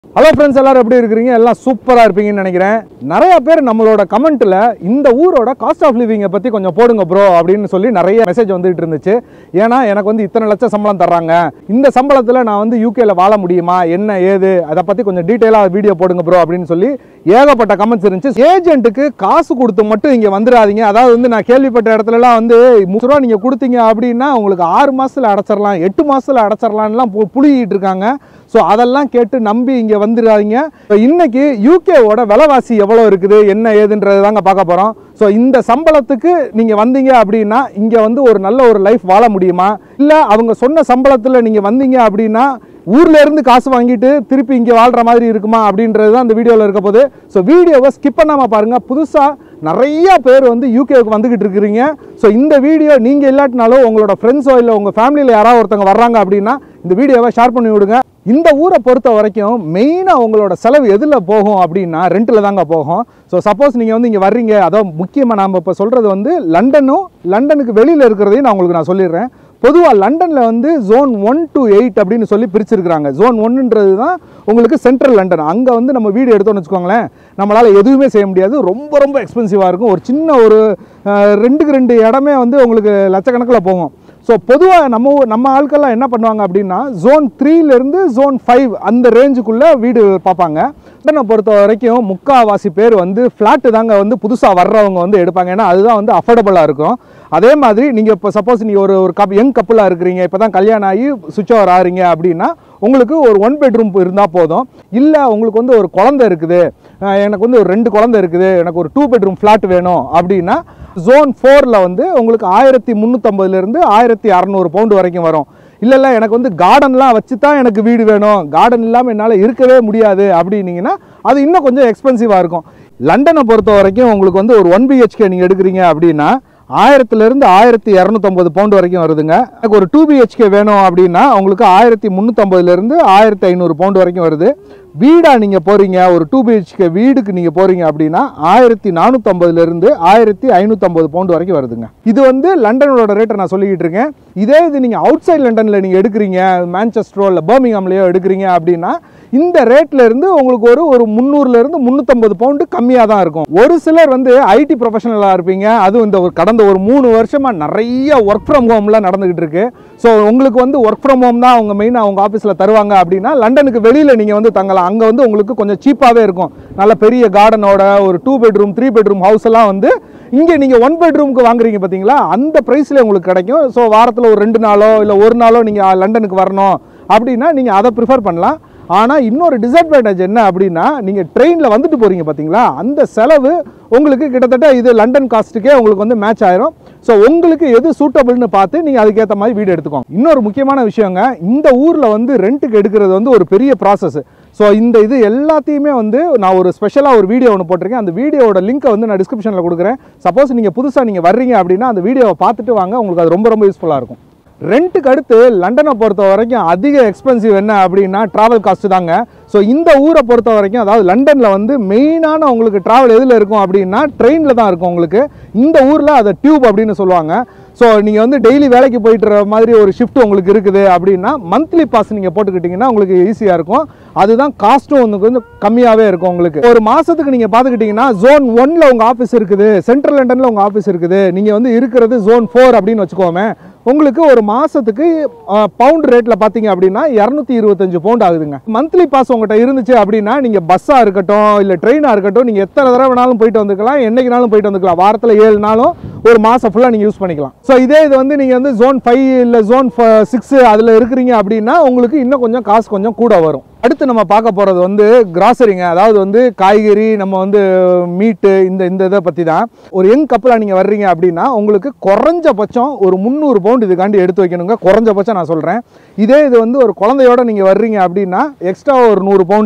hello friends எல்லாரும் எப்படி இருக்கிறீங்க எல்லாம் சூப்பராக இருப்பீங்கன்னு நினைக்கிறேன் நிறைய பேர் நம்மளோட கமெண்ட்டில் இந்த ஊரோட காஸ்ட் ஆஃப் லிவிங்கை பற்றி கொஞ்சம் போடுங்க ப்ரோ அப்படின்னு சொல்லி நிறைய மெசேஜ் வந்துட்டு இருந்துச்சு ஏன்னா எனக்கு வந்து இத்தனை லட்சம் சம்பளம் தர்றாங்க இந்த சம்பளத்தில் நான் வந்து யூகேல வாழ முடியுமா என்ன ஏது அதை பற்றி கொஞ்சம் டீட்டெயிலாக வீடியோ போடுங்க ப்ரோ அப்படின்னு சொல்லி ஏகப்பட்ட கமெண்ட்ஸ் இருந்துச்சு ஏஜென்ட்டுக்கு காசு கொடுத்து மட்டும் இங்கே வந்துடாதீங்க அதாவது வந்து நான் கேள்விப்பட்ட இடத்துலலாம் வந்து முப்பது ரூபா நீங்கள் கொடுத்தீங்க அப்படின்னா உங்களுக்கு ஆறு மாதத்தில் அடைச்சிடலாம் எட்டு மாதத்தில் அடைச்சிடலாம்லாம் பு- புழுகிட்டு இருக்காங்க ஸோ அதெல்லாம் கேட்டு நம்பி இங்கே வந்துடாதீங்க இப்போ இன்னைக்கு யூகேவோட விலைவாசி எவ்வளோ இருக்குது என்ன ஏதுன்றது தாங்க பார்க்க போகிறோம் ஸோ இந்த சம்பளத்துக்கு நீங்கள் வந்தீங்க அப்படின்னா இங்கே வந்து ஒரு நல்ல ஒரு லைஃப் வாழ முடியுமா இல்லை அவங்க சொன்ன சம்பளத்தில் நீங்கள் வந்தீங்க அப்படின்னா ஊர்ல இருந்து காசு வாங்கிட்டு திருப்பி இங்கே வாழ்கிற மாதிரி இருக்குமா அப்படின்றது தான் இந்த வீடியோவில் இருக்க போது ஸோ வீடியோவை ஸ்கிப் பண்ணாமல் பாருங்கள் புதுசாக நிறைய பேர் வந்து யூகேவுக்கு வந்துகிட்டு இருக்கிறீங்க ஸோ இந்த வீடியோ நீங்கள் இல்லாட்டினாலும் உங்களோட ஃப்ரெண்ட்ஸோ இல்லை உங்கள் ஃபேமிலியில் யாராவது ஒருத்தவங்க வர்றாங்க அப்படின்னா இந்த வீடியோவை ஷேர் பண்ணி விடுங்க இந்த ஊரை பொறுத்த வரைக்கும் மெயினாக உங்களோட செலவு எதில் போகும் அப்படின்னா ரெண்டில் தாங்க போகும் ஸோ சப்போஸ் நீங்கள் வந்து இங்கே வர்றீங்க அதோ முக்கியமாக நாம் இப்போ சொல்கிறது வந்து லண்டனும் லண்டனுக்கு வெளியில் இருக்கிறதையும் நான் உங்களுக்கு நான் சொல்லிடுறேன் பொதுவாக லண்டனில் வந்து ஜோன் ஒன் டு எயிட் அப்படின்னு சொல்லி பிரிச்சிருக்கிறாங்க ஜோன் ஒன்றுன்றது தான் உங்களுக்கு சென்ட்ரல் லண்டன் அங்கே வந்து நம்ம வீடு எடுத்தோம்னு வச்சுக்கோங்களேன் நம்மளால் எதுவுமே செய்ய முடியாது ரொம்ப ரொம்ப எக்ஸ்பென்சிவாக இருக்கும் ஒரு சின்ன ஒரு அஹ், ரெண்டுக்கு ரெண்டு இடமே வந்து உங்களுக்கு லட்சக்கணக்கில் போகும் ஸோ பொதுவாக நம்ம ஊ- நம்ம ஆட்கள்லாம் என்ன பண்ணுவாங்க அப்படின்னா ஜோன் த்ரீலேருந்து ஜோன் ஃபைவ் அந்த ரேஞ்சுக்குள்ளே வீடு பார்ப்பாங்க லண்டனை பொறுத்த வரைக்கும் முக்காவாசி பேர் வந்து ஃப்ளாட்டு தாங்க வந்து புதுசாக வர்றவங்க வந்து எடுப்பாங்க ஏன்னா அதுதான் வந்து அஃபோர்டபுளாக இருக்கும் அதே மாதிரி நீங்கள் இப்போ சப்போஸ் நீங்கள் ஒரு ஒரு கப் யங் கப்பலாக இருக்கிறீங்க இப்போ தான் கல்யாணம் ஆகி சுவிட்ச் ஓவர் ஆகிறீங்க அப்படின்னா உங்களுக்கு ஒரு ஒன் பெட்ரூம் இருந்தால் போதும் இல்லை உங்களுக்கு வந்து ஒரு குழந்தை இருக்குது அஹ் எனக்கு வந்து ஒரு ரெண்டு குழந்தை இருக்குது எனக்கு ஒரு டூ பெட்ரூம் ஃப்ளாட் வேணும் அப்படின்னா ஜோன் ஃபோரில் வந்து உங்களுக்கு ஆயிரத்தி முந்நூற்றம்பதுலேருந்து ஆயிரத்தி அறநூறு பவுண்டு வரைக்கும் வரும் இல்லை இல்லை எனக்கு வந்து கார்டன்லாம் வச்சு தான் எனக்கு வீடு வேணும் கார்டன் இல்லாமல் என்னால் இருக்கவே முடியாது அப்படின்னீங்கன்னா அது இன்னும் கொஞ்சம் எக்ஸ்பென்சிவாக இருக்கும் லண்டனை பொறுத்த வரைக்கும் உங்களுக்கு வந்து ஒரு ஒன் பிஹெச்கே நீங்கள் எடுக்கிறீங்க அப்படின்னா ஆயிரத்துலேருந்து ஆயிரத்தி இரநூத்தம்பது பவுண்டு வரைக்கும் வருதுங்க எனக்கு ஒரு டூ பிஹெச்கே வேணும் அப்படின்னா உங்களுக்கு ஆயிரத்தி முந்நூற்றம்பதுலேருந்து ஆயிரத்தி ஐநூறு பவுண்டு வரைக்கும் வருது வீடாக நீங்கள் போகிறீங்க ஒரு டூ பிஹெச்கே வீடுக்கு நீங்கள் போகிறீங்க அப்படின்னா ஆயிரத்தி நானூற்றம்பதுலேருந்து ஆயிரத்தி ஐநூற்றம்பது பவுண்டு வரைக்கும் வருதுங்க இது வந்து லண்டனோட ரேட்டை நான் சொல்லிக்கிட்டு இருக்கேன் இதே இது நீங்கள் அவுட் சைட் லண்டனில் நீங்கள் எடுக்கிறீங்க மான்செஸ்டரோ இல்லை பர்மிங்ஹாம்லேயோ எடுக்கிறீங்க அப்படின்னா இந்த ரேட்ல இருந்து உங்களுக்கு ஒரு ஒரு முந்நூறுல இருந்து முந்நூற்றம்பது பவுண்டு கம்மியாக தான் இருக்கும் ஒரு சிலர் வந்து ஐடி ப்ரொஃபஷனலாக இருப்பீங்க அதுவும் இந்த ஒரு கடந்த ஒரு மூணு வருஷமாக நிறைய ஒர்க் ஃப்ரம் ஹோம்லாம் நடந்துகிட்டு இருக்கு ஸோ உங்களுக்கு வந்து ஒர்க் ஃப்ரம் ஹோம் தான் அவங்க மெயினாக அவங்க ஆஃபீஸில் தருவாங்க அப்படின்னா லண்டனுக்கு வெளியில் நீங்கள் வந்து தங்கலாம் அங்கே வந்து உங்களுக்கு கொஞ்சம் சீப்பாகவே இருக்கும் நல்ல பெரிய கார்டனோட ஒரு two bedroom three bedroom house எல்லாம் வந்து இங்கே நீங்கள் ஒன் பெட்ரூமுக்கு வாங்குறீங்க பார்த்தீங்களா அந்த ப்ரைஸில் உங்களுக்கு கிடைக்கும் ஸோ வாரத்தில் ஒரு ரெண்டு நாளோ இல்லை ஒரு நாளோ நீங்கள் லண்டனுக்கு வரணும் அப்படின்னா நீங்கள் அதை ப்ரிஃபர் பண்ணலாம் ஆனால் இன்னொரு டிஸ்அட்வான்டேஜ் என்ன அப்படின்னா நீங்கள் ட்ரெயினில் வந்துட்டு போகிறீங்க பார்த்தீங்களா அந்த செலவு உங்களுக்கு கிட்டத்தட்ட இது லண்டன் காஸ்ட்டுக்கே உங்களுக்கு வந்து மேட்ச் ஆயிரும் ஸோ உங்களுக்கு எது சூட்டபிள்னு பார்த்து நீங்கள் அதுக்கேற்ற மாதிரி வீடு எடுத்துக்கோங்க இன்னொரு முக்கியமான விஷயங்க இந்த ஊரில் வந்து ரெண்ட்டுக்கு எடுக்கிறது வந்து ஒரு பெரிய ப்ராசஸ் ஸோ இந்த இது எல்லாத்தையுமே வந்து நான் ஒரு ஸ்பெஷலாக ஒரு வீடியோ ஒன்று போட்டிருக்கேன் அந்த வீடியோவோட லிங்க்கை வந்து நான் டிஸ்கிரிப்ஷனில் கொடுக்குறேன் சப்போஸ் நீங்கள் புதுசாக நீங்கள் வர்றீங்க அப்படின்னா அந்த வீடியோவை பார்த்துட்டு வாங்க உங்களுக்கு அது ரொம்ப ரொம்ப யூஸ்ஃபுல்லாக இருக்கும் ரெண்ட்டுக்கு அடுத்து லண்டனை பொறுத்த வரைக்கும் அதிக எக்ஸ்பென்சிவ் என்ன அப்படின்னா ட்ராவல் காஸ்ட் தாங்க ஸோ இந்த ஊரை பொறுத்த வரைக்கும் அதாவது லண்டனில் வந்து மெயினான உங்களுக்கு ட்ராவல் எதில் இருக்கும் அப்படின்னா ட்ரெயினில் தான் இருக்கும் உங்களுக்கு இந்த ஊரில் அதை டியூப் அப்படின்னு சொல்லுவாங்க ஸோ நீங்கள் வந்து டெய்லி வேலைக்கு போயிட்டு மாதிரி ஒரு ஷிஃப்ட் உங்களுக்கு இருக்குது அப்படின்னா மந்த்லி பாஸ் நீங்கள் போட்டுக்கிட்டிங்கன்னா உங்களுக்கு ஈஸியாக இருக்கும் அதுதான் காஸ்ட்டும் வந்து கொஞ்சம் கம்மியாகவே இருக்கும் உங்களுக்கு ஒரு மாதத்துக்கு நீங்கள் பார்த்துக்கிட்டிங்கன்னா ஜோன் ஒன்ல உங்கள் ஆஃபீஸ் இருக்குது சென்ட்ரல் லண்டனில் உங்கள் ஆஃபீஸ் இருக்குது நீங்கள் வந்து இருக்கிறது ஜோன் ஃபோர் அப்படின்னு வச்சுக்கோமே உங்களுக்கு ஒரு மாசத்துக்கு பவுண்ட் ரேட்ல பாத்தீங்க அப்படின்னா இரநூத்தி இருபத்தஞ்சு பவுண்ட் ஆகுதுங்க மந்த்லி பாஸ் உங்கள்கிட்ட இருந்துச்சு அப்படின்னா நீங்க பஸ்ஸா இருக்கட்டும் இல்ல ட்ரெயினா இருக்கட்டும் நீங்க எத்தனை தடவை வேணாலும் போயிட்டு வந்துக்கலாம் என்னைக்குனாலும் போயிட்டு வந்துக்கலாம் வாரத்துல ஏழு நாளும் ஒரு மாசம் ஃபுல்லா நீங்க யூஸ் பண்ணிக்கலாம் ஸோ இதே இது வந்து நீங்க வந்து ஜோன் ஃபைவ் இல்ல ஜோன் சிக்ஸ் அதுல இருக்கிறீங்க அப்படின்னா உங்களுக்கு இன்னும் கொஞ்சம் காசு கொஞ்சம் கூட வரும் அடுத்து நம்ம பார்க்க போகிறது வந்து கிராசரிங்க அதாவது வந்து காய்கறி நம்ம வந்து மீட்டு இந்த இந்த இதை பற்றி தான் ஒரு யங் கப்பலாக நீங்கள் வர்றீங்க அப்படின்னா உங்களுக்கு குறைஞ்சபட்சம் ஒரு முந்நூறு பவுண்ட் இதுக்காண்டி எடுத்து வைக்கணுங்க குறைஞ்சபட்சம் நான் சொல்கிறேன் இதே இது வந்து ஒரு குழந்தையோட நீங்கள் வர்றீங்க அப்படின்னா எக்ஸ்ட்ரா ஒரு நூறு பவுண்டு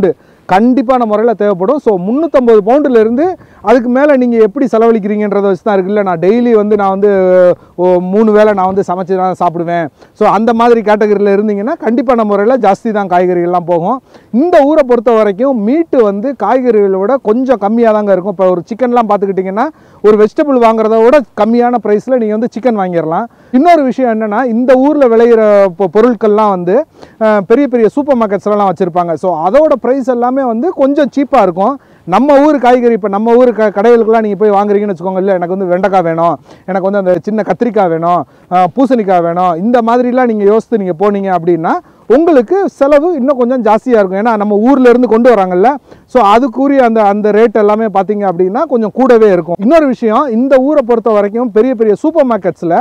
கண்டிப்பான முறையில் தேவைப்படும் ஸோ முந்நூற்றம்பது பவுண்டுலேருந்து அதுக்கு மேலே நீங்கள் எப்படி செலவழிக்கிறீங்கன்றதை வச்சு தான் இருக்குல்ல நான் டெய்லி வந்து நான் வந்து ஓ, மூணு வேளை நான் வந்து சமைச்சு தான் சாப்பிடுவேன் ஸோ அந்த மாதிரி கேட்டகரியில் இருந்தீங்கன்னா கண்டிப்பான முறையில் ஜாஸ்தி தான் காய்கறிகள்லாம் போகும் இந்த ஊரை பொறுத்த வரைக்கும் மீட்டு வந்து காய்கறிகளை விட கொஞ்சம் கம்மியாக தாங்க இருக்கும் இப்போ ஒரு சிக்கன்லாம் பார்த்துக்கிட்டிங்கன்னா ஒரு வெஜிடபிள் வாங்குறத விட கம்மியான ப்ரைஸில் நீங்கள் வந்து சிக்கன் வாங்கிடலாம் இன்னொரு விஷயம் என்னென்னா இந்த ஊரில் விளையிற பொ- பொருட்கள்லாம் வந்து அஹ், பெரிய பெரிய சூப்பர் மார்க்கெட்ஸ்லாம் வச்சுருப்பாங்க ஸோ அதோட ப்ரைஸ் எல்லாமே வந்து கொஞ்சம் சீப்பாக இருக்கும் நம்ம ஊர் காய்கறி இப்போ நம்ம ஊர் க கடைகளுக்குலாம் நீங்கள் போய் வாங்குறீங்கன்னு வச்சுக்கோங்க இல்லை எனக்கு வந்து வெண்டைக்காய் வேணும் எனக்கு வந்து அந்த சின்ன கத்திரிக்காய் வேணும் அஹ், பூசணிக்காய் வேணும் இந்த மாதிரிலாம் நீங்கள் யோசித்து நீங்கள் போனீங்க அப்படின்னா உங்களுக்கு செலவு இன்னும் கொஞ்சம் ஜாஸ்தியாக இருக்கும் ஏன்னா நம்ம ஊர்ல இருந்து கொண்டு வராங்கல்ல ஸோ அதுக்குரிய அந்த அந்த ரேட் எல்லாமே பார்த்தீங்க அப்படின்னா கொஞ்சம் கூடவே இருக்கும் இன்னொரு விஷயம் இந்த ஊரை பொறுத்த வரைக்கும் பெரிய பெரிய சூப்பர் மார்க்கெட்ஸில்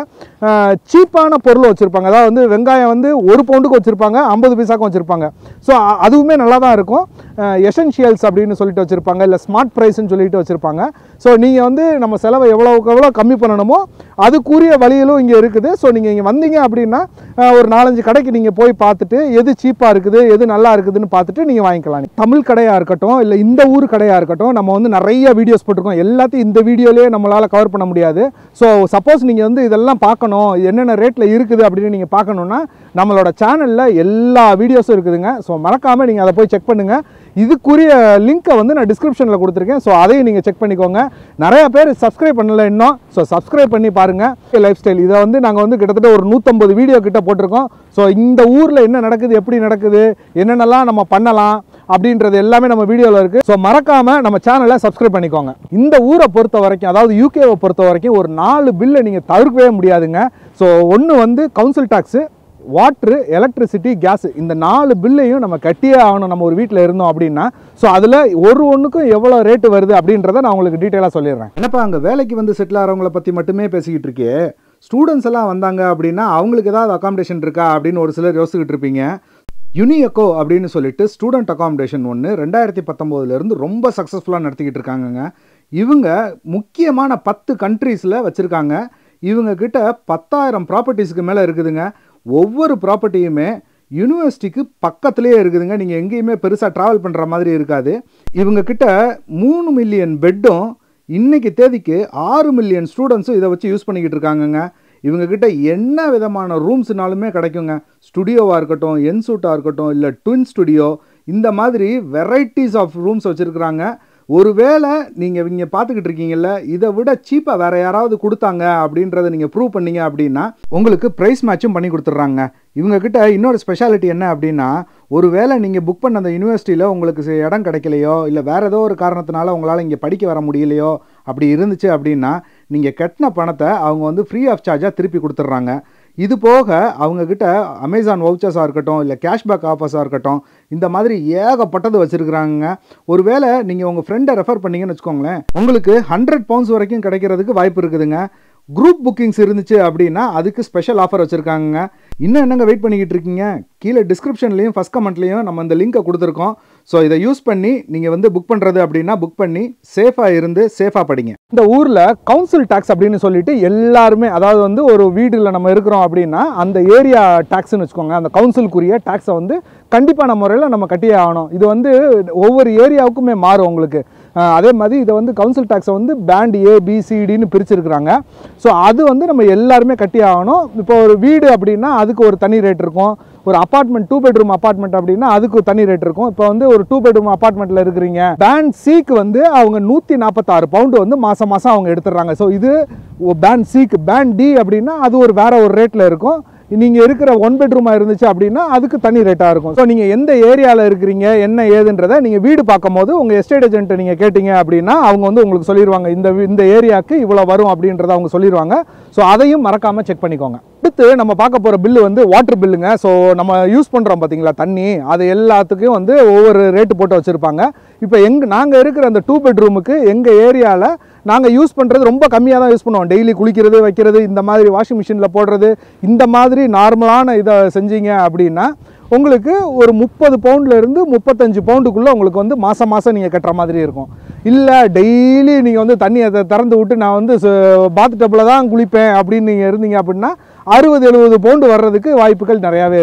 சீப்பான பொருள் வச்சுருப்பாங்க அதாவது வந்து வெங்காயம் வந்து ஒரு பவுண்டுக்கு வச்சுருப்பாங்க ஐம்பது பைசாக்கும் வச்சுருப்பாங்க ஸோ அதுவுமே நல்லா தான் இருக்கும் எசென்ஷியல்ஸ் அப்படின்னு சொல்லிட்டு வச்சுருப்பாங்க இல்லை ஸ்மார்ட் ப்ரைஸ்னு சொல்லிட்டு வச்சுருப்பாங்க ஸோ நீங்கள் வந்து நம்ம செலவை எவ்வளோக்கு எவ்வளோ கம்மி பண்ணணுமோ அதுக்குரிய வழியிலும் இங்கே இருக்குது ஸோ நீங்கள் இங்கே வந்தீங்க அப்படின்னா அஹ், ஒரு நாலஞ்சு கடைக்கு நீங்கள் போய் பார்த்துட்டு எது சீப்பாக இருக்குது எது நல்லா இருக்குதுன்னு பார்த்துட்டு நீங்கள் வாங்கிக்கலாம் தமிழ் கடையாக இருக்கட்டும் இல்லை இந்த ஊர் கடையாக இருக்கட்டும் நம்ம வந்து நிறைய வீடியோஸ் போட்டிருக்கோம் எல்லாத்தையும் இந்த வீடியோலேயே நம்மளால் கவர் பண்ண முடியாது ஸோ சப்போஸ் நீங்கள் வந்து இதெல்லாம் பார்க்கணும் என்னென்ன ரேட்டில் இருக்குது அப்படின்னு நீங்கள் பார்க்கணுன்னா நம்மளோட சேனலில் எல்லா வீடியோஸும் இருக்குதுங்க ஸோ மறக்காமல் நீங்கள் அதை போய் செக் பண்ணுங்கள் இதுக்குரிய லிங்க்கை வந்து நான் டிஸ்கிரிப்ஷனில் கொடுத்துருக்கேன் ஸோ அதையும் நீங்கள் செக் பண்ணிக்கோங்க நிறைய பேர் சப்ஸ்கிரைப் பண்ணல இன்னும் ஸோ சப்ஸ்கிரைப் பண்ணி பாருங்கள் லைஃப் ஸ்டைல் இதை வந்து நாங்கள் வந்து கிட்டத்தட்ட ஒரு நூற்றம்பது வீடியோ கிட்ட போட்டிருக்கோம் ஸோ இந்த ஊரில் என்ன நடக்குது எப்படி நடக்குது என்னென்னலாம் நம்ம பண்ணலாம் அப்படின்றது எல்லாமே நம்ம வீடியோவில் இருக்குது ஸோ மறக்காமல் நம்ம சேனலை சப்ஸ்கிரைப் பண்ணிக்கோங்க இந்த ஊரை பொறுத்த வரைக்கும் அதாவது யூகேவை பொறுத்த வரைக்கும் ஒரு நாலு பில்லை நீங்கள் தவிர்க்கவே முடியாதுங்க ஸோ ஒன்று வந்து council tax water electricity gas இந்த நாலு பில்லையும் நம்ம கட்டியே ஆகணும் நம்ம ஒரு வீட்டில் இருந்தோம் அப்படின்னா ஸோ அதில் ஒரு ஒன்றுக்கும் எவ்வளோ ரேட்டு வருது அப்படின்றத நான் உங்களுக்கு டீட்டெயிலாக சொல்லிடுறேன் என்னப்பா அங்கே வேலைக்கு வந்து செட்டில் ஆகிறவங்கள பற்றி மட்டுமே பேசிக்கிட்டு இருக்கே ஸ்டூடெண்ட்ஸ் எல்லாம் வந்தாங்க அப்படின்னா அவங்களுக்கு ஏதாவது அகாமடேஷன் இருக்கா அப்படின்னு ஒரு சிலர் யோசிச்சுக்கிட்டு இருப்பீங்க யுனியக்கோ அப்படின்னு சொல்லிட்டு ஸ்டூடெண்ட் அகாமடேஷன் ஒன்று ரெண்டாயிரத்தி பத்தொம்போதுலேருந்து ரொம்ப சக்ஸஸ்ஃபுல்லாக நடத்திக்கிட்டு இருக்காங்கங்க இவங்க முக்கியமான பத்து கண்ட்ரீஸில் வச்சுருக்காங்க இவங்க கிட்ட பத்தாயிரம் ப்ராப்பர்ட்டிஸ்க்கு மேலே இருக்குதுங்க ஒவ்வொரு ப்ராப்பர்ட்டியுமே யூனிவர்சிட்டிக்கு பக்கத்துலேயே இருக்குதுங்க நீங்கள் எங்கேயுமே பெருசாக ட்ராவல் பண்ணுற மாதிரி இருக்காது இவங்க கிட்ட மூணு மில்லியன் பெட்டும் இன்னைக்கு தேதிக்கு ஆறு மில்லியன் ஸ்டூடெண்ட்ஸும் இதை வச்சு யூஸ் பண்ணிக்கிட்டு இருக்காங்கங்க இவங்க கிட்ட என்ன விதமான ரூம்ஸ்னாலுமே கிடைக்குங்க ஸ்டுடியோவாக இருக்கட்டும் என்சூட்டாக இருக்கட்டும் இல்லை ட்வின் ஸ்டுடியோ இந்த மாதிரி வெரைட்டிஸ் ஆஃப் ரூம்ஸ் வச்சுருக்குறாங்க ஒருவேளை நீங்கள் இங்கே பார்த்துக்கிட்டு இருக்கீங்கல்ல இதை விட சீப்பாக வேறு யாராவது கொடுத்தாங்க அப்படின்றத நீங்கள் ப்ரூவ் பண்ணீங்க அப்படின்னா உங்களுக்கு ப்ரைஸ் மேட்சும் பண்ணி கொடுத்துட்றாங்க இவங்க கிட்ட இன்னொரு ஸ்பெஷாலிட்டி என்ன அப்படின்னா ஒருவேளை நீங்கள் புக் பண்ண அந்த யூனிவர்சிட்டியில் உங்களுக்கு சி- இடம் கிடைக்கலையோ இல்லை வேறு ஏதோ ஒரு காரணத்தினால உங்களால் இங்கே படிக்க வர முடியலையோ அப்படி இருந்துச்சு அப்படின்னா நீங்கள் கட்டின பணத்தை அவங்க வந்து ஃப்ரீ ஆஃப் சார்ஜாக திருப்பி கொடுத்துட்றாங்க இது போக அவங்கக்கிட்ட அமேசான் வவுச்சர்ஸாக இருக்கட்டும் இல்லை கேஷ்பேக் ஆஃபர்ஸாக இருக்கட்டும் இந்த மாதிரி ஏகப்பட்டது வச்சுருக்குறாங்க ஒருவேளை நீங்கள் உங்கள் ஃப்ரெண்டை ரெஃபர் பண்ணீங்கன்னு வச்சுக்கோங்களேன் உங்களுக்கு ஹண்ட்ரட் பவுண்ட்ஸ் வரைக்கும் கிடைக்கிறதுக்கு வாய்ப்பு இருக்குதுங்க குரூப் புக்கிங்ஸ் இருந்துச்சு அப்படின்னா அதுக்கு ஸ்பெஷல் ஆஃபர் வச்சுருக்காங்க இன்னும் என்னங்க வெயிட் பண்ணிக்கிட்டு இருக்கீங்க கீழே டிஸ்கிரிப்ஷன்லையும் ஃபஸ்ட் கமெண்ட்லையும் நம்ம இந்த லிங்கை கொடுத்துருக்கோம் ஸோ இதை யூஸ் பண்ணி நீங்கள் வந்து புக் பண்ணுறது அப்படின்னா புக் பண்ணி சேஃபாக இருந்து சேஃபாக படிங்க இந்த ஊரில் கவுன்சில் டாக்ஸ் அப்படின்னு சொல்லிட்டு எல்லாருமே அதாவது வந்து ஒரு வீட்டில் நம்ம இருக்கிறோம் அப்படின்னா அந்த ஏரியா டாக்ஸ்னு வச்சுக்கோங்க அந்த கவுன்சிலுக்குரிய டாக்ஸை வந்து கண்டிப்பான முறையில் நம்ம கட்டியே ஆகணும் இது வந்து ஒவ்வொரு ஏரியாவுக்குமே மாறும் உங்களுக்கு அஹ் அதே மாதிரி இதை வந்து கவுன்சில் டாக்ஸை வந்து பேண்ட் ஏ பிசிடின்னு பிரிச்சிருக்கிறாங்க ஸோ அது வந்து நம்ம எல்லாருமே கட்டி ஆகணும் இப்போ ஒரு வீடு அப்படின்னா அதுக்கு ஒரு தனி ரேட் இருக்கும் ஒரு அப்பார்ட்மெண்ட் டூ பெட்ரூம் அப்பார்ட்மெண்ட் அப்படின்னா அதுக்கு ஒரு தனி ரேட் இருக்கும் இப்போ வந்து ஒரு டூ பெட்ரூம் அப்பார்ட்மெண்ட்டில் இருக்கிறீங்க பேண்ட் சிக்கு வந்து அவங்க நூற்றி நாற்பத்தாறு பவுண்டு வந்து மாதம் மாதம் அவங்க எடுத்துடுறாங்க ஸோ இது பேண்ட் சிக்கு பேண்ட் டி அப்படின்னா அது ஒரு வேற ஒரு ரேட்டில் இருக்கும் நீங்கள் இருக்கிற ஒன் பெட்ரூமாக இருந்துச்சு அப்படின்னா அதுக்கு தனி ரேட்டாக இருக்கும் ஸோ நீங்கள் எந்த ஏரியாவில் இருக்கிறீங்க என்ன ஏதுன்றதை நீங்கள் வீடு பார்க்கும்போது உங்கள் எஸ்டேட் ஏஜென்ட்டை நீங்கள் கேட்டிங்க அப்படின்னா அவங்க வந்து உங்களுக்கு சொல்லிடுவாங்க இந்த வீ- இந்த ஏரியாவுக்கு இவ்வளோ வரும் அப்படின்றத அவங்க சொல்லிடுவாங்க ஸோ அதையும் மறக்காமல் செக் பண்ணிக்கோங்க அடுத்து நம்ம பார்க்க போகிற பில்லு வந்து வாட்டர் பில்லுங்க ஸோ நம்ம யூஸ் பண்ணுறோம் பார்த்தீங்களா தண்ணி அது எல்லாத்துக்கும் வந்து ஒவ்வொரு ரேட்டு போட்டு வச்சுருப்பாங்க இப்போ எங்க நாங்கள் இருக்கிற அந்த டூ பெட்ரூமுக்கு எங்கள் ஏரியாவில் நாங்கள் யூஸ் பண்ணுறது ரொம்ப கம்மியாக தான் யூஸ் பண்ணுவோம் டெய்லி குளிக்கிறது வைக்கிறது இந்த மாதிரி வாஷிங் மிஷினில் போடுறது இந்த மாதிரி நார்மலான இதை செஞ்சீங்க அப்படின்னா உங்களுக்கு ஒரு முப்பது பவுண்ட்ல இருந்து முப்பத்தஞ்சு பவுண்டுக்குள்ளே உங்களுக்கு வந்து மாதம் மாதம் நீங்கள் கட்டுற மாதிரி இருக்கும் இல்லை டெய்லி நீங்கள் வந்து தண்ணியை த- திறந்து விட்டு நான் வந்து பாத் டப்பில் தான் குளிப்பேன் அப்படின்னு நீங்கள் இருந்தீங்க அப்படின்னா அறுபது எழுபது பவுண்டு வர்றதுக்கு வாய்ப்புகள் நிறையாவே இருக்குது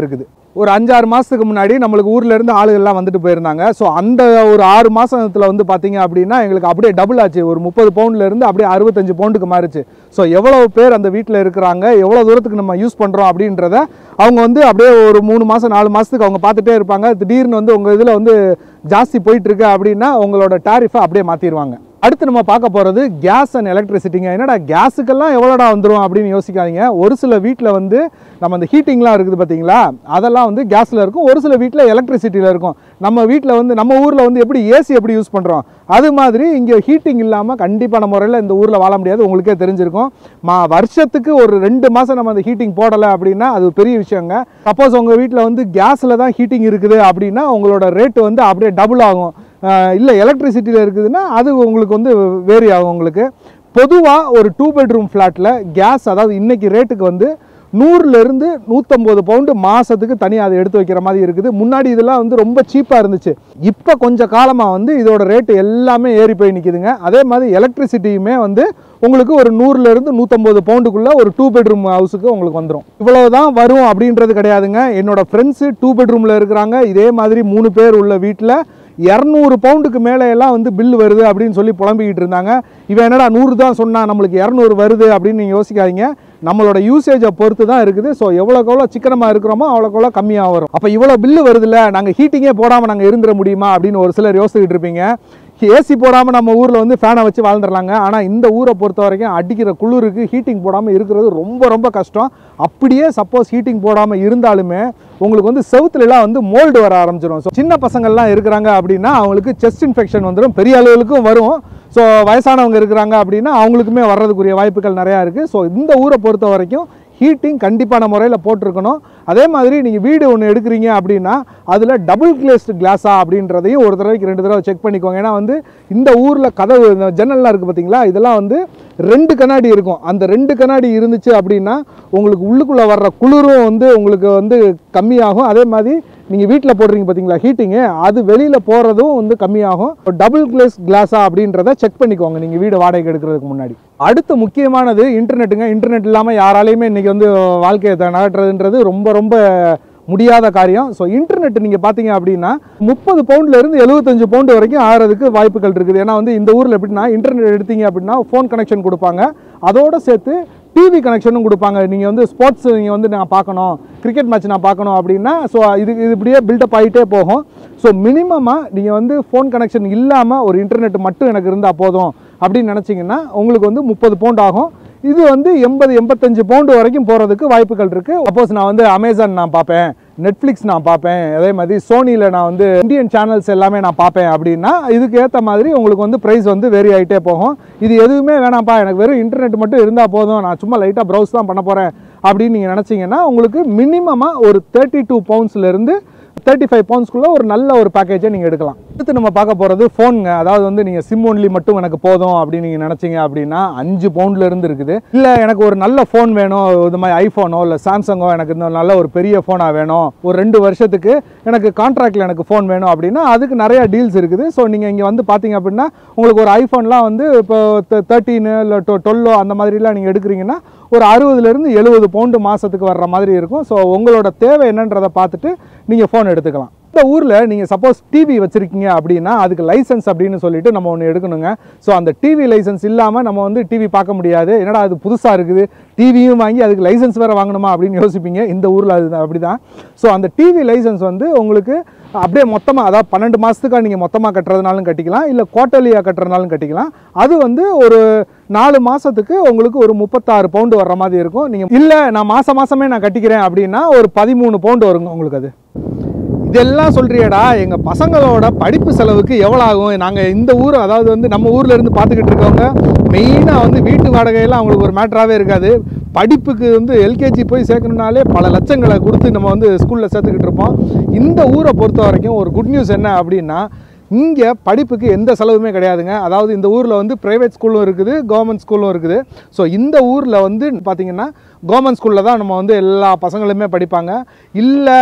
ஒரு அஞ்சாறு மாதத்துக்கு முன்னாடி நம்மளுக்கு ஊர்ல இருந்து ஆளுகள்லாம் வந்துட்டு போயிருந்தாங்க ஸோ அந்த ஒரு ஆறு மாசத்துல வந்து பார்த்தீங்க அப்படின்னா எங்களுக்கு அப்படியே டபுள் ஆச்சு ஒரு முப்பது பவுண்ட்ல இருந்து அப்படியே அறுபத்தஞ்சு பவுண்டுக்கு மாறிச்சு ஸோ எவ்வளவு பேர் அந்த வீட்டில் இருக்கிறாங்க எவ்வளோ தூரத்துக்கு நம்ம யூஸ் பண்ணுறோம் அப்படின்றத அவங்க வந்து அப்படியே ஒரு மூணு மாதம் நாலு மாதத்துக்கு அவங்க பார்த்துட்டே இருப்பாங்க திடீர்னு வந்து உங்கள் இதில் வந்து ஜாஸ்தி போயிட்டு இருக்கு அப்படின்னா உங்களோட டாரிஃபை அப்படியே மாற்றிடுவாங்க அடுத்து நம்ம பார்க்க போகிறது கேஸ் அண்ட் எலக்ட்ரிசிட்டிங்க என்னடா கேஸுக்கெல்லாம் எவ்வளோடா வந்துடும் அப்படின்னு யோசிக்காதீங்க ஒரு சில வீட்டில் வந்து நம்ம அந்த ஹீட்டிங்லாம் இருக்குது பார்த்தீங்களா அதெல்லாம் வந்து கேஸில் இருக்கும் ஒரு சில வீட்டில் எலக்ட்ரிசிட்டியில் இருக்கும் நம்ம வீட்டில் வந்து நம்ம ஊரில் வந்து எப்படி ஏசி எப்படி யூஸ் பண்ணுறோம் அது மாதிரி இங்கே ஹீட்டிங் இல்லாமல் கண்டிப்பான முறையில் இந்த ஊரில் வாழ முடியாது உங்களுக்கே தெரிஞ்சிருக்கும் மா வருஷத்துக்கு ஒரு ரெண்டு மாதம் நம்ம அந்த ஹீட்டிங் போடலை அப்படின்னா அது பெரிய விஷயங்க சப்போஸ் உங்கள் வீட்டில் வந்து கேஸில் தான் ஹீட்டிங் இருக்குது அப்படின்னா உங்களோட ரேட்டு வந்து அப்படியே டபுள் ஆகும் இல்லை எலக்ட்ரிசிட்டியில் இருக்குதுன்னா அது உங்களுக்கு வந்து வேரி ஆகும் உங்களுக்கு பொதுவாக ஒரு டூ பெட்ரூம் ஃப்ளாட்டில் கேஸ் அதாவது இன்னைக்கு ரேட்டுக்கு வந்து நூறுலேருந்து நூற்றம்பது பவுண்டு மாதத்துக்கு தனியாக அதை எடுத்து வைக்கிற மாதிரி இருக்குது முன்னாடி இதெல்லாம் வந்து ரொம்ப சீப்பாக இருந்துச்சு இப்போ கொஞ்சம் காலமாக வந்து இதோட ரேட்டு எல்லாமே ஏறி போய் நிற்கிதுங்க அதே மாதிரி எலக்ட்ரிசிட்டியுமே வந்து உங்களுக்கு ஒரு நூறுலேருந்து நூற்றம்பது பவுண்டுக்குள்ளே ஒரு டூ பெட்ரூம் ஹவுஸுக்கு உங்களுக்கு வந்துடும் இவ்வளோ தான் வரும் அப்படின்றது கிடையாதுங்க என்னோட ஃப்ரெண்ட்ஸு டூ பெட்ரூமில் இருக்கிறாங்க இதே மாதிரி மூணு பேர் உள்ள வீட்டில் இரநூறு பவுண்டுக்கு மேலே எல்லாம் வந்து பில் வருது அப்படின்னு சொல்லி புலம்பிக்கிட்டு இருந்தாங்க இவன் என்னடா நூறு தான் சொன்னா நம்மளுக்கு இரநூறு வருது அப்படின்னு நீங்கள் யோசிக்காதீங்க நம்மளோட யூசேஜை பொறுத்து தான் இருக்குது ஸோ எவ்வளோக்கு எவ்வளோ சிக்கனமாக இருக்கிறோமோ அவ்வளோக்கு எவ்வளோ கம்மியாக வரும் அப்போ இவ்வளோ பில்லு வருதுல்ல நாங்கள் ஹீட்டிங்கே போடாமல் நாங்கள் இருந்துட முடியுமா அப்படின்னு ஒரு சிலர் யோசிச்சுக்கிட்டு இருப்பீங்க ஏசி போடாமல் நம்ம ஊரில் வந்து ஃபேனை வச்சு வாழ்ந்துடலாங்க ஆனால் இந்த ஊரை பொறுத்த வரைக்கும் அடிக்கிற குளிருக்கு ஹீட்டிங் போடாமல் இருக்கிறது ரொம்ப ரொம்ப கஷ்டம் அப்படியே சப்போஸ் ஹீட்டிங் போடாமல் இருந்தாலுமே உங்களுக்கு வந்து செவுத்துலலாம் வந்து மோல்டு வர ஆரம்பிச்சிடும் ஸோ சின்ன பசங்கள்லாம் இருக்கிறாங்க அப்படின்னா அவங்களுக்கு செஸ்ட் இன்ஃபெக்ஷன் வந்துடும் பெரிய அளவுக்கும் வரும் ஸோ வயசானவங்க இருக்கிறாங்க அப்படின்னா அவங்களுக்குமே வர்றதுக்குரிய வாய்ப்புகள் நிறையா இருக்குது ஸோ இந்த ஊரை பொறுத்த வரைக்கும் ஹீட்டிங் கண்டிப்பான முறையில் போட்டிருக்கணும் அதே மாதிரி நீங்கள் வீடு ஒன்று எடுக்கிறீங்க அப்படின்னா அதில் டபுள் கிளேஸ்டு கிளாஸா அப்படின்றதையும் ஒரு தடவைக்கு ரெண்டு தடவை செக் பண்ணிக்கோங்க ஏன்னா வந்து இந்த ஊரில் கதவு இந்த ஜன்னல்லாம் இருக்குது பார்த்தீங்களா இதெல்லாம் வந்து ரெண்டு கண்ணாடி இருக்கும் அந்த ரெண்டு கண்ணாடி இருந்துச்சு அப்படின்னா உங்களுக்கு உள்ளுக்குள்ளே வர்ற குளிரும் வந்து உங்களுக்கு வந்து கம்மியாகும் அதே மாதிரி நீங்கள் வீட்டில் போடுறீங்க பார்த்தீங்களா ஹீட்டிங்கு அது வெளியில் போகிறதும் வந்து கம்மியாகும் டபுள் கிளேஸ் கிளாஸா அப்படின்றத செக் பண்ணிக்கோங்க நீங்கள் வீடு வாடகைக்கு எடுக்கிறதுக்கு முன்னாடி அடுத்து முக்கியமானது இன்டர்நெட்டுங்க இன்டர்நெட் இல்லாமல் யாராலையுமே இன்றைக்கி வந்து வாழ்க்கையை த- நகற்றுறதுன்றது ரொம்ப ரொம்ப முடியாத காரியம் ஸோ இன்டர்நெட் நீங்கள் பார்த்தீங்க அப்படின்னா முப்பது பவுண்ட்லேருந்து எழுபத்தஞ்சு பவுண்டு வரைக்கும் ஆகிறதுக்கு வாய்ப்புகள் இருக்குது ஏன்னா வந்து இந்த ஊரில் எப்படின்னா இன்டர்நெட் எடுத்தீங்க அப்படின்னா ஃபோன் கனெக்ஷன் கொடுப்பாங்க அதோட சேர்த்து டிவி கனெக்ஷனும் கொடுப்பாங்க நீங்கள் வந்து ஸ்போர்ட்ஸ் நீங்கள் வந்து நான் பார்க்கணும் கிரிக்கெட் மேட்ச் நான் பார்க்கணும் அப்படின்னா ஸோ இது இது இப்படியே பில்டப் ஆகிட்டே போகும் ஸோ மினிமமாக நீங்கள் வந்து ஃபோன் கனெக்ஷன் இல்லாமல் ஒரு இன்டர்நெட் மட்டும் எனக்கு இருந்தால் போதும் அப்படின்னு நினச்சிங்கன்னா உங்களுக்கு வந்து முப்பது பவுண்ட் ஆகும் இது வந்து எண்பது எண்பத்தஞ்சு பவுண்டு வரைக்கும் போகிறதுக்கு வாய்ப்புகள் இருக்குது சப்போஸ் நான் வந்து அமேசான் நான் பார்ப்பேன் நெட்ஃப்ளிக்ஸ் நான் பார்ப்பேன் அதே மாதிரி சோனியில் நான் வந்து இந்தியன் சேனல்ஸ் எல்லாமே நான் பார்ப்பேன் அப்படின்னா இதுக்கு ஏற்ற மாதிரி உங்களுக்கு வந்து ப்ரைஸ் வந்து வேரி ஆகிட்டே போகும் இது எதுவுமே வேணாம்ப்பா எனக்கு வெறும் இன்டர்நெட் மட்டும் இருந்தால் போதும் நான் சும்மா லைட்டாக ப்ரௌஸ் தான் பண்ண போகிறேன் அப்படின்னு நீங்கள் நினச்சிங்கன்னா உங்களுக்கு மினிமமாக ஒரு தேர்ட்டி டூ பவுண்ட்ஸ்லேருந்து தேர்ட்டி ஃபைவ் பவுண்ட்ஸ்க்குள்ளே ஒரு நல்ல ஒரு பேக்கேஜை நீங்கள் எடுக்கலாம் அடுத்து நம்ம பார்க்க போகிறது ஃபோனுங்க அதாவது வந்து நீங்கள் சிம் ஒன்லி மட்டும் எனக்கு போதும் அப்படின்னு நீங்கள் நினச்சிங்க அப்படின்னா அஞ்சு பவுண்ட்ல இருந்து இருக்குது இல்லை எனக்கு ஒரு நல்ல ஃபோன் வேணும் இது மாதிரி ஐஃபோனோ இல்லை சாம்சங்கோ எனக்கு இந்த நல்ல ஒரு பெரிய ஃபோனாக வேணும் ஒரு ரெண்டு வருஷத்துக்கு எனக்கு கான்ட்ராக்டில் எனக்கு ஃபோன் வேணும் அப்படின்னா அதுக்கு நிறைய டீல்ஸ் இருக்குது ஸோ நீங்கள் இங்கே வந்து பார்த்தீங்க அப்படின்னா உங்களுக்கு ஒரு ஐஃபோன்லாம் வந்து இப்போ தேர்ட்டீனு இல்லை டொ டுவெல்லோ அந்த மாதிரிலாம் நீங்கள் எடுக்கிறீங்கன்னா ஒரு அறுபதுலேருந்து எழுபது பவுண்டு மாதத்துக்கு வர்ற மாதிரி இருக்கும் ஸோ உங்களோட தேவை என்னன்றதை பார்த்துட்டு நீங்கள் ஃபோன் எடுத்துக்கலாம் இந்த ஊரில் நீங்கள் சப்போஸ் டிவி வச்சுருக்கீங்க அப்படின்னா அதுக்கு லைசன்ஸ் அப்படின்னு சொல்லிட்டு நம்ம ஒன்று எடுக்கணுங்க ஸோ அந்த டிவி லைசன்ஸ் இல்லாமல் நம்ம வந்து டிவி பார்க்க முடியாது என்னடா அது புதுசாக இருக்குது டிவியும் வாங்கி அதுக்கு லைசன்ஸ் வேறு வாங்கணுமா அப்படின்னு யோசிப்பீங்க இந்த ஊரில் அது அப்படி தான் ஸோ அந்த டிவி லைசன்ஸ் வந்து உங்களுக்கு அப்படியே மொத்தமாக அதாவது பன்னெண்டு மாதத்துக்காக நீங்கள் மொத்தமாக கட்டுறதுனாலும் கட்டிக்கலாம் இல்லை குவார்ட்டர்லியாக கட்டுறதுனாலும் கட்டிக்கலாம் அது வந்து ஒரு நாலு மாதத்துக்கு உங்களுக்கு ஒரு முப்பத்தாறு பவுண்டு வர்ற மாதிரி இருக்கும் நீங்கள் இல்லை நான் மாதம் மாதமே நான் கட்டிக்கிறேன் அப்படின்னா ஒரு பதிமூணு பவுண்டு வருங்க உங்களுக்கு அது இதெல்லாம் சொல்றியடா எங்க பசங்களோட படிப்பு செலவுக்கு எவ்வளோ ஆகும் நாங்க இந்த ஊர் அதாவது வந்து நம்ம ஊர்ல இருந்து பார்த்துக்கிட்டு இருக்கவங்க மெயினா வந்து வீட்டு வாடகையெல்லாம் அவங்களுக்கு ஒரு மேட்டராகவே இருக்காது படிப்புக்கு வந்து எல்கேஜி போய் சேர்க்கணுனாலே பல லட்சங்களை கொடுத்து நம்ம வந்து ஸ்கூல்ல சேர்த்துக்கிட்டு இருப்போம் இந்த ஊரை பொறுத்த வரைக்கும் ஒரு குட் நியூஸ் என்ன அப்படின்னா இங்கே படிப்புக்கு எந்த செலவுமே கிடையாதுங்க அதாவது இந்த ஊரில் வந்து ப்ரைவேட் ஸ்கூலும் இருக்குது கவர்மெண்ட் ஸ்கூலும் இருக்குது ஸோ இந்த ஊரில் வந்து பார்த்தீங்கன்னா கவர்மெண்ட் ஸ்கூலில் தான் நம்ம வந்து எல்லா பசங்களுமே படிப்பாங்க இல்லை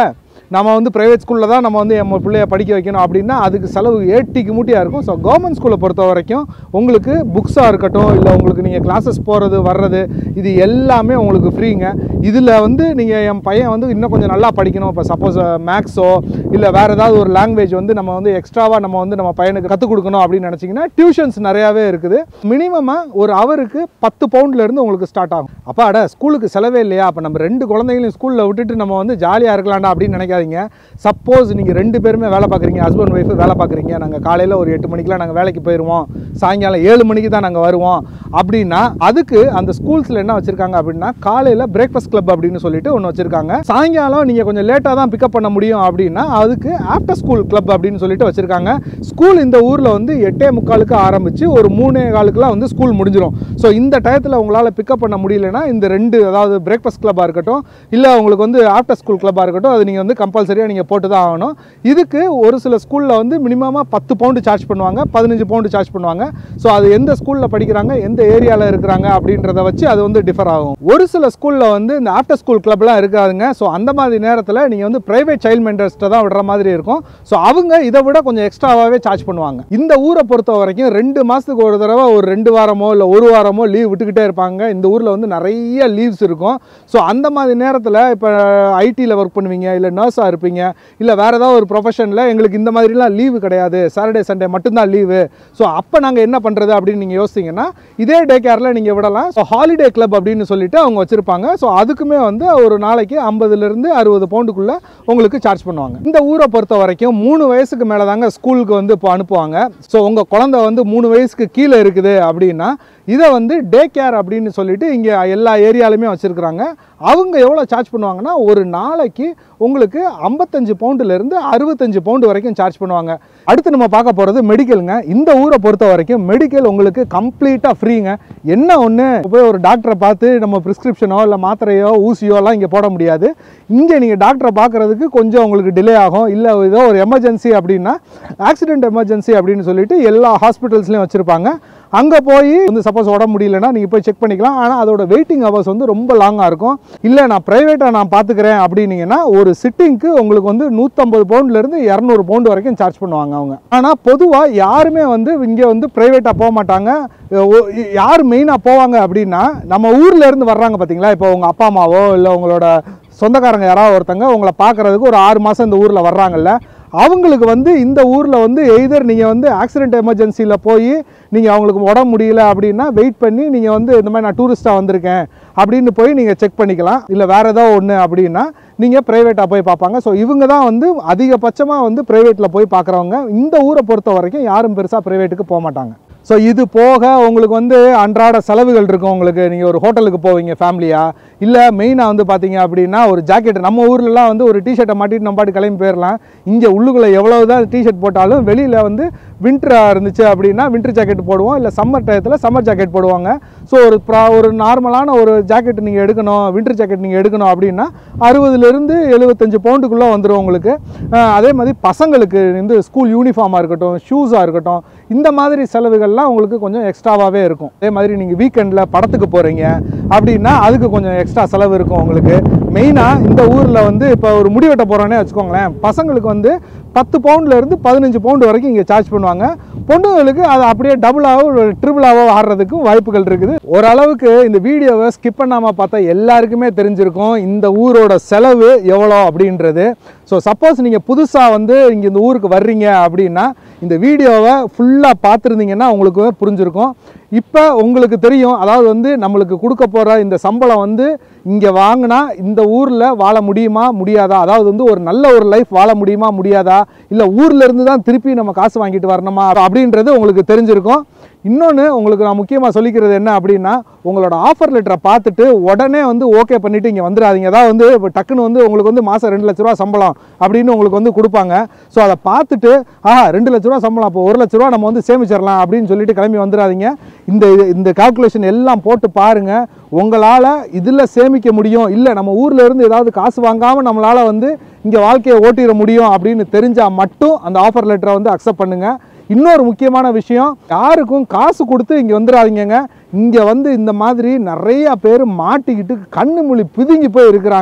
நம்ம வந்து ப்ரைவேட் ஸ்கூலில் தான் நம்ம வந்து நம்ம பிள்ளைய படிக்க வைக்கணும் அப்படின்னா அதுக்கு செலவு ஏட்டிக்கு மூட்டியாக இருக்கும் ஸோ கவர்மெண்ட் ஸ்கூலை பொறுத்த வரைக்கும் உங்களுக்கு புக்ஸாக இருக்கட்டும் இல்லை உங்களுக்கு நீங்கள் கிளாஸஸ் போகிறது வர்றது இது எல்லாமே உங்களுக்கு ஃப்ரீங்க இதில் வந்து நீங்கள் என் பையன் வந்து இன்னும் கொஞ்சம் நல்லா படிக்கணும் இப்போ சப்போஸ் மேக்ஸோ இல்லை வேறு ஏதாவது ஒரு லாங்குவேஜ் வந்து நம்ம வந்து எக்ஸ்ட்ராவாக நம்ம வந்து நம்ம பையனுக்கு கற்றுக் கொடுக்கணும் அப்படின்னு நினச்சிங்கன்னா டியூஷன்ஸ் நிறையாவே இருக்குது மினிமமாக ஒரு அவருக்கு பத்து பவுண்ட்லேருந்து உங்களுக்கு ஸ்டார்ட் ஆகும் அப்பா அட ஸ்கூலுக்கு செலவே இல்லையா அப்போ நம்ம ரெண்டு குழந்தைங்களையும் ஸ்கூலில் விட்டுட்டு நம்ம வந்து ஜாலியாக இருக்கலாம்டா அப்படின்னு நினைக்காதீங்க சப்போஸ் நீங்கள் ரெண்டு பேருமே வேலை பார்க்குறீங்க ஹஸ்பண்ட் ஒய்ஃபு வேலை பார்க்குறீங்க நாங்கள் காலையில் ஒரு எட்டு மணிக்கெலாம் நாங்கள் வேலைக்கு போயிடுவோம் சாயங்காலம் ஏழு மணிக்கு தான் நாங்கள் வருவோம் அப்படின்னா அதுக்கு அந்த ஸ்கூல்ஸில் என்ன வச்சுருக்காங்க அப்படின்னா காலையில் பிரேக்ஃபாஸ்ட் கிளப் அப்படின்னு சொல்லிட்டு ஒன்று வச்சுருக்காங்க சாயங்காலம் நீங்கள் கொஞ்சம் லேட்டாக தான் பிக்கப் பண்ண முடியும் அப்படின்னா அதுக்கு ஆஃப்டர் ஸ்கூல் கிளப் அப்படின்னு சொல்லிட்டு வச்சுருக்காங்க ஸ்கூல் இந்த ஊரில் வந்து எட்டே முக்காலுக்கு ஆரம்பித்து ஒரு மூணே காலுக்குலாம் வந்து ஸ்கூல் முடிஞ்சிடும் ஸோ இந்த டயத்தில் உங்களால் பிக்கப் பண்ண முடியலன்னா இந்த ரெண்டு அதாவது பிரேக்ஃபாஸ்ட் கிளப்பாக இருக்கட்டும் இல்லை உங்களுக்கு வந்து ஆஃப்டர் ஸ்கூல் கிளப்பாக இருக்கட்டும் அது நீங்கள் வந்து கம்பல்சரியாக நீங்கள் போட்டு தான் ஆகணும் இதுக்கு ஒரு சில ஸ்கூலில் வந்து மினிமமாக பத்து பவுண்டு சார்ஜ் பண்ணுவாங்க பதினஞ்சு பவுண்டு சார்ஜ் பண்ணுவாங்க ஸோ அது எந்த ஸ்கூலில் படிக்கிறாங்க எந்த ஏரியாவில் இருக்கிறாங்க அப்படின்றத வச்சு அது வந்து டிஃபர் ஆகும் ஒரு சில ஸ்கூலில் வந்து இந்த ஆஃப்டர் ஸ்கூல் கிளப்லாம் இருக்காதுங்க ஸோ அந்த மாதிரி நேரத்தில் நீங்கள் வந்து ப்ரைவேட் சைல்ட் மென்டர்ஸ்ட்டை தான் விடுற மாதிரி இருக்கும் ஸோ அவங்க இதை விட கொஞ்சம் எக்ஸ்ட்ராவாகவே சார்ஜ் பண்ணுவாங்க இந்த ஊரை பொறுத்த வரைக்கும் ரெண்டு மாதத்துக்கு ஒரு தடவை ஒரு ரெண்டு வாரமோ இல்லை ஒரு வாரமோ லீவ் விட்டுக்கிட்டே இருப்பாங்க இந்த ஊரில் வந்து நிறைய லீவ்ஸ் இருக்கும் ஸோ அந்த மாதிரி நேரத்தில் இப்போ ஐடியில் ஒர்க் பண்ணுவீங்க இல்லை நர்ஸாக இருப்பீங்க இல்லை வேறு ஏதாவது ஒரு ப்ரொஃபஷனில் எங்களுக்கு இந்த மாதிரிலாம் லீவு கிடையாது சாட்டர்டே சண்டே மட்டும்தான் லீவு ஸோ அப்போ நாங்கள் என்ன பண்ணுறது அப்படின்னு நீங்கள் யோசிச்சிங்கன்னா இதே டே கேரில் நீங்கள் விடலாம் ஸோ ஹாலிடே கிளப் அப்படின்னு சொல்லிட்டு அவங்க வச்சுருப்பாங்க ஸோ அதுக்குமே வந்து ஒரு நாளைக்கு ஐம்பதுலேருந்து அறுபது பவுண்டுக்குள்ளே உங்களுக்கு சார்ஜ் பண்ணுவாங்க இந்த ஊரை பொறுத்த வரைக்கும் மூணு வயசுக்கு மேலே தாங்க ஸ்கூலுக்கு வந்து இப்போ அனுப்புவாங்க ஸோ உங்கள் குழந்தை வந்து மூணு வயசுக்கு கீழே இருக்குது அப்படின்னா இதை வந்து டே கேர் அப்படின்னு சொல்லிட்டு இங்கே எல்லா ஏரியாலுமே வச்சுருக்குறாங்க அவங்க எவ்வளோ சார்ஜ் பண்ணுவாங்கன்னா ஒரு நாளைக்கு உங்களுக்கு ஐம்பத்தஞ்சு பவுண்டுலேருந்து அறுபத்தஞ்சு பவுண்டு வரைக்கும் சார்ஜ் பண்ணுவாங்க அடுத்து நம்ம பார்க்க போகிறது மெடிக்கலுங்க இந்த ஊரை பொறுத்த வரைக்கும் மெடிக்கல் உங்களுக்கு கம்ப்ளீட்டாக ஃப்ரீங்க என்ன ஒன்று போய் ஒரு டாக்டரை பார்த்து நம்ம ப்ரிஸ்கிரிப்ஷனோ இல்லை மாத்திரையோ ஊசியோ எல்லாம் இங்கே போட முடியாது இங்கே நீங்கள் டாக்டரை பார்க்குறதுக்கு கொஞ்சம் உங்களுக்கு டிலே ஆகும் இல்லை ஏதோ ஒரு எமர்ஜென்சி அப்படின்னா ஆக்சிடென்ட் எமர்ஜென்சி அப்படின்னு சொல்லிட்டு எல்லா ஹாஸ்பிட்டல்ஸ்லையும் வச்சுருப்பாங்க அங்கே போய் வந்து சப்போஸ் உடம்பு முடியலன்னா நீங்கள் போய் செக் பண்ணிக்கலாம் ஆனால் அதோட வெயிட்டிங் ஹவர்ஸ் வந்து ரொம்ப லாங்காக இருக்கும் இல்லை நான் ப்ரைவேட்டாக நான் பார்த்துக்கிறேன் அப்படின்னீங்கன்னா ஒரு சிட்டிங்க்கு உங்களுக்கு வந்து நூற்றம்பது பவுண்ட்லேருந்து இரநூறு பவுண்டு வரைக்கும் சார்ஜ் பண்ணுவாங்க அவங்க ஆனால் பொதுவாக யாருமே வந்து இங்கே வந்து ப்ரைவேட்டாக போக மாட்டாங்க ஒ- யார் மெயினாக போவாங்க அப்படின்னா நம்ம ஊர்ல இருந்து வர்றாங்க பார்த்தீங்களா இப்போ உங்கள் அப்பா அம்மாவோ இல்லை உங்களோட சொந்தக்காரங்க யாராவது ஒருத்தங்க உங்களை பார்க்குறதுக்கு ஒரு ஆறு மாதம் இந்த ஊரில் வர்றாங்கல்ல அவங்களுக்கு வந்து இந்த ஊரில் வந்து எய்தர் நீங்கள் வந்து ஆக்சிடென்ட் எமர்ஜென்சியில் போய் நீங்கள் அவங்களுக்கு உடம்பு முடியல அப்படின்னா வெயிட் பண்ணி நீங்கள் வந்து இந்த மாதிரி நான் டூரிஸ்ட்டாக வந்திருக்கேன் அப்படின்னு போய் நீங்கள் செக் பண்ணிக்கலாம் இல்லை வேறு ஏதோ ஒன்று அப்படின்னா நீங்கள் ப்ரைவேட்டாக போய் பார்ப்பாங்க ஸோ இவங்க தான் வந்து அதிகபட்சமாக வந்து ப்ரைவேட்டில் போய் பார்க்குறவங்க இந்த ஊரை பொறுத்த வரைக்கும் யாரும் பெருசாக ப்ரைவேட்டுக்கு போக மாட்டாங்க ஸோ இது போக உங்களுக்கு வந்து அன்றாட செலவுகள் இருக்கும் உங்களுக்கு நீங்கள் ஒரு ஹோட்டலுக்கு போவீங்க ஃபேமிலியாக இல்லை மெயினாக வந்து பார்த்தீங்க அப்படின்னா ஒரு ஜாக்கெட் நம்ம ஊர்லலாம் வந்து ஒரு டிஷர்ட்டை மாட்டிட்டு நம்ம பாட்டு கிளம்பி போயிடலாம் இங்கே உள்ளுக்குள்ளே எவ்வளோ தான் டிஷர்ட் போட்டாலும் வெளியில் வந்து வின்டராக இருந்துச்சு அப்படின்னா வின்டர் ஜாக்கெட் போடுவோம் இல்லை சம்மர் டயத்தில் சம்மர் ஜாக்கெட் போடுவாங்க ஸோ ஒரு ப்ரா ஒரு நார்மலான ஒரு ஜாக்கெட் நீங்கள் எடுக்கணும் வின்டர் ஜாக்கெட் நீங்கள் எடுக்கணும் அப்படின்னா அறுபதுலேருந்து எழுபத்தஞ்சு பவுண்டுக்குள்ளே வந்துடும் உங்களுக்கு அஹ் அதே மாதிரி பசங்களுக்கு வந்து ஸ்கூல் யூனிஃபார்மாக இருக்கட்டும் ஷூஸாக இருக்கட்டும் இந்த மாதிரி செலவுகள்லாம் உங்களுக்கு கொஞ்சம் எக்ஸ்ட்ராவாகவே இருக்கும் அதே மாதிரி நீங்கள் வீக்கெண்டில் படத்துக்கு போகிறீங்க அப்படின்னா அதுக்கு கொஞ்சம் எக்ஸ்ட்ரா செலவு இருக்கும் உங்களுக்கு மெயினாக இந்த ஊரில் வந்து இப்போ ஒரு முடி வெட்ட போகிறோன்னே வச்சுக்கோங்களேன் பசங்களுக்கு வந்து பத்து பவுண்ட்லேருந்து பதினஞ்சு பவுண்டு வரைக்கும் இங்கே சார்ஜ் பண்ணுவாங்க பொண்ணுங்களுக்கு அது அப்படியே டபுளாவோ ட்ரிபிளாவோ ஆடுறதுக்கும் வாய்ப்புகள் இருக்குது ஓரளவுக்கு இந்த வீடியோவை ஸ்கிப் பண்ணாமல் பார்த்தா எல்லாருக்குமே தெரிஞ்சிருக்கும் இந்த ஊரோட செலவு எவ்வளோ அப்படின்றது ஸோ சப்போஸ் நீங்கள் புதுசாக வந்து இங்கே இந்த ஊருக்கு வர்றீங்க அப்படின்னா இந்த வீடியோவை ஃபுல்லாக பார்த்துருந்தீங்கன்னா உங்களுக்கு புரிஞ்சிருக்கும் இப்போ உங்களுக்கு தெரியும் அதாவது வந்து நம்மளுக்கு கொடுக்க போகிற இந்த சம்பளம் வந்து இங்கே வாங்கினா இந்த ஊரில் வாழ முடியுமா முடியாதா அதாவது வந்து ஒரு நல்ல ஒரு லைஃப் வாழ முடியுமா முடியாதா இல்லை ஊர்ல இருந்து தான் திருப்பி நம்ம காசு வாங்கிட்டு வரணுமா அப்படின்றது உங்களுக்கு தெரிஞ்சிருக்கும் இன்னொன்று உங்களுக்கு நான் முக்கியமாக சொல்லிக்கிறது என்ன அப்படின்னா உங்களோட ஆஃபர் லெட்டரை பார்த்துட்டு உடனே வந்து ஓகே பண்ணிவிட்டு இங்கே வந்துடாதீங்க அதாவது வந்து இப்போ டக்குன்னு வந்து உங்களுக்கு வந்து மாதம் ரெண்டு லட்ச ரூபா சம்பளம் அப்படின்னு உங்களுக்கு வந்து கொடுப்பாங்க ஸோ அதை பார்த்துட்டு ஆஹா ரெண்டு லட்ச ரூபா சம்பளம் அப்போ ஒரு லட்ச ரூபா நம்ம வந்து சேமிச்சிடலாம் அப்படின்னு சொல்லிட்டு கிளம்பி வந்துடாதீங்க இந்த இது- இந்த கால்குலேஷன் எல்லாம் போட்டு பாருங்கள் உங்களால் இதில் சேமிக்க முடியும் இல்லை நம்ம ஊர்ல இருந்து ஏதாவது காசு வாங்காமல் நம்மளால் வந்து இங்கே வாழ்க்கையை ஓட்டிட முடியும் அப்படின்னு தெரிஞ்சால் மட்டும் அந்த ஆஃபர் லெட்டரை வந்து அக்செப்ட் பண்ணுங்கள் இன்னொரு முக்கியமான விஷயம் யாருக்கும் காசு கொடுத்து இங்கே வந்துடாதீங்கங்க இங்கே வந்து இந்த மாதிரி நிறைய பேர் மாட்டிக்கிட்டு கண்ணு மொழி பிதுங்கி போய் இருக்கிறாங்க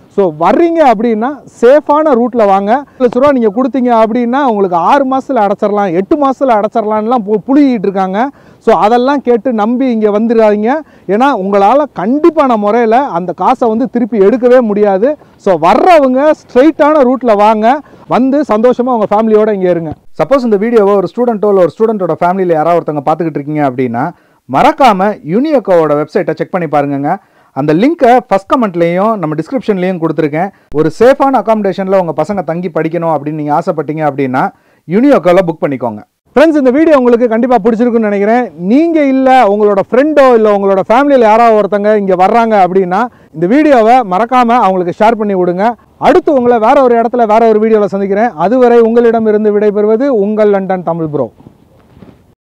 ஸோ வர்றீங்க அப்படின்னா சேஃபான ரூட்டில் வாங்க லட்ச ரூபா நீங்கள் கொடுத்தீங்க அப்படின்னா உங்களுக்கு ஆறு மாதத்தில் அடைச்சிடலாம் எட்டு மாதத்தில் அடைச்சிடலான்லாம் பு- புழுகிட்டு இருக்காங்க ஸோ அதெல்லாம் கேட்டு நம்பி இங்கே வந்துடாதீங்க ஏன்னா உங்களால் கண்டிப்பான முறையில் அந்த காசை வந்து திருப்பி எடுக்கவே முடியாது ஸோ வர்றவங்க ஸ்ட்ரைட்டான ரூட்டில் வாங்க வந்து சந்தோஷமாக உங்கள் ஃபேமிலியோட இங்கே இருங்க சப்போஸ் இந்த வீடியோவை ஒரு ஸ்டூடெண்ட்டோ இல்லை ஒரு ஸ்டூடெண்ட்டோட ஃபேமிலியில் யாராவது ஒருத்தவங்க பார்த்துக்கிட்டு இருக்கீங்க அப்படின்னா மறக்காமல் யூனியோக்கோவோட வெப்சைட்டை செக் பண்ணி பாருங்கங்க அந்த லிங்க்கை ஃபஸ்ட் கமெண்ட்லேயும் நம்ம டிஸ்கிரிப்ஷன்லேயும் கொடுத்துருக்கேன் ஒரு சேஃபான அகாமடேஷனில் உங்கள் பசங்க தங்கி படிக்கணும் அப்படின்னு நீங்கள் ஆசைப்பட்டீங்க அப்படின்னா யூனியோக்கோவில் புக் பண்ணிக்கோங்க ஃப்ரெண்ட்ஸ் இந்த வீடியோ உங்களுக்கு கண்டிப்பாக பிடிச்சிருக்குன்னு நினைக்கிறேன் நீங்கள் இல்லை உங்களோட ஃப்ரெண்டோ இல்லை உங்களோட ஃபேமிலியில் யாராவது ஒருத்தங்க இங்கே வர்றாங்க அப்படின்னா இந்த வீடியோவை மறக்காமல் அவங்களுக்கு ஷேர் பண்ணி விடுங்க அடுத்து உங்களை வேற ஒரு இடத்துல வேற ஒரு வீடியோவில் சந்திக்கிறேன் அதுவரை உங்களிடம் இருந்து விடைபெறுவது உங்கள் லண்டன் தமிழ் ப்ரோ